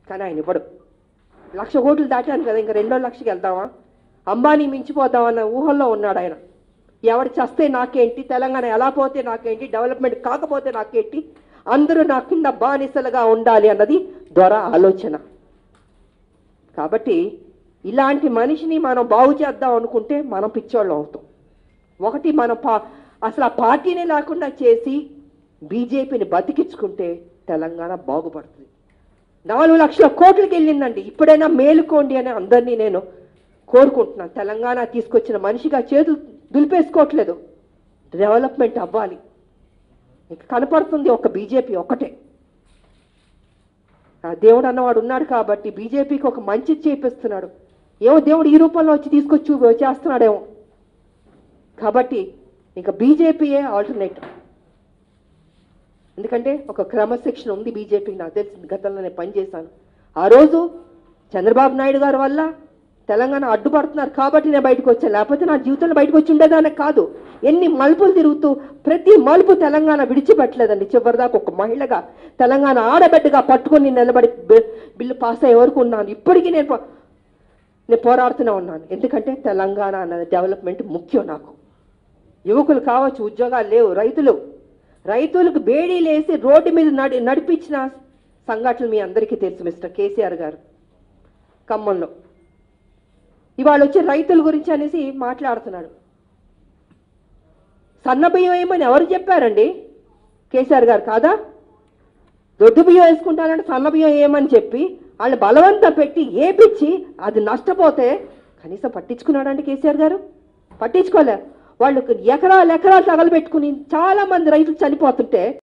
కానీ ఆయన ఇవ్వడు లక్ష కోట్లు దాటాను కదా ఇంకా రెండో లక్షకి వెళ్దామా అంబానీ మించిపోదామన్న ఊహల్లో ఉన్నాడు ఆయన ఎవరు చస్తే నాకేంటి తెలంగాణ ఎలా పోతే నాకేంటి డెవలప్మెంట్ కాకపోతే నాకేంటి అందరూ నా కింద బానిసలుగా ఉండాలి అన్నది దొర ఆలోచన కాబట్టి ఇలాంటి మనిషిని మనం బాగు చేద్దాం అనుకుంటే మనం పిచ్చోళ్ళం అవుతాం ఒకటి మనం పా అసలు ఆ పార్టీనే లేకుండా చేసి బీజేపీని బతికించుకుంటే తెలంగాణ బాగుపడుతుంది నాలుగు లక్షల కోట్లకి వెళ్ళిందండి ఇప్పుడైనా మేలుకోండి అని అందరినీ నేను కోరుకుంటున్నాను తెలంగాణ తీసుకొచ్చిన మనిషిగా చేతులు దులిపేసుకోవట్లేదు డెవలప్మెంట్ అవ్వాలి ఇక కనపడుతుంది ఒక బీజేపీ ఒక్కటే ఆ దేవుడు అన్నవాడు ఉన్నాడు కాబట్టి బీజేపీకి ఒక మంచి చేపిస్తున్నాడు ఏమో దేవుడు ఈ రూపంలో వచ్చి తీసుకొచ్చి చేస్తున్నాడేమో కాబట్టి ఇంకా బీజేపీయే ఆల్టర్నేటివ్ ఎందుకంటే ఒక క్రమశిక్షణ ఉంది బీజేపీకి నాకు తెలిసింది గతంలో నేను పనిచేశాను ఆ రోజు చంద్రబాబు నాయుడు గారి వల్ల తెలంగాణ అడ్డుపడుతున్నారు కాబట్టి నేను బయటకు వచ్చాను లేకపోతే నా జీవితంలో బయటకు వచ్చి ఉండేదానే కాదు ఎన్ని మలుపులు తిరుగుతూ ప్రతి మలుపు తెలంగాణ విడిచిపెట్టలేదండి చివరిదాకా ఒక మహిళగా తెలంగాణ ఆడబిడ్డగా పట్టుకొని నిలబడి బి- బిల్లు పాస్ అయ్యే వరకు ఉన్నాను ఇప్పటికీ నేను పో- నేను పోరాడుతూనే ఉన్నాను ఎందుకంటే తెలంగాణ అన్నది డెవలప్మెంట్ ముఖ్యం నాకు యువకులు కావచ్చు ఉద్యోగాలు లేవు రైతులు రైతులకు బేడీలేసి రోడ్డు మీద నడి నడిపించిన సంఘటనలు మీ అందరికీ తెలుసు మిస్టర్ కేసీఆర్ గారు ఖమ్మంలో ఇవాళ వచ్చి రైతుల గురించి అనేసి మాట్లాడుతున్నాడు సన్న బియ్యం వేయమని ఎవరు చెప్పారండి కేసీఆర్ గారు కాదా దొడ్డు బియ్యం వేసుకుంటానంటే సన్న బియ్యం వేయమని చెప్పి వాళ్ళు బలవంతం పెట్టి ఏపిచ్చి అది నష్టపోతే కనీసం పట్టించుకున్నాడండి కేసీఆర్ గారు పట్టించుకోలే వాళ్ళు ఎకరాలు ఎకరాలు తగలబెట్టుకుని చాలా మంది రైతులు చనిపోతుంటే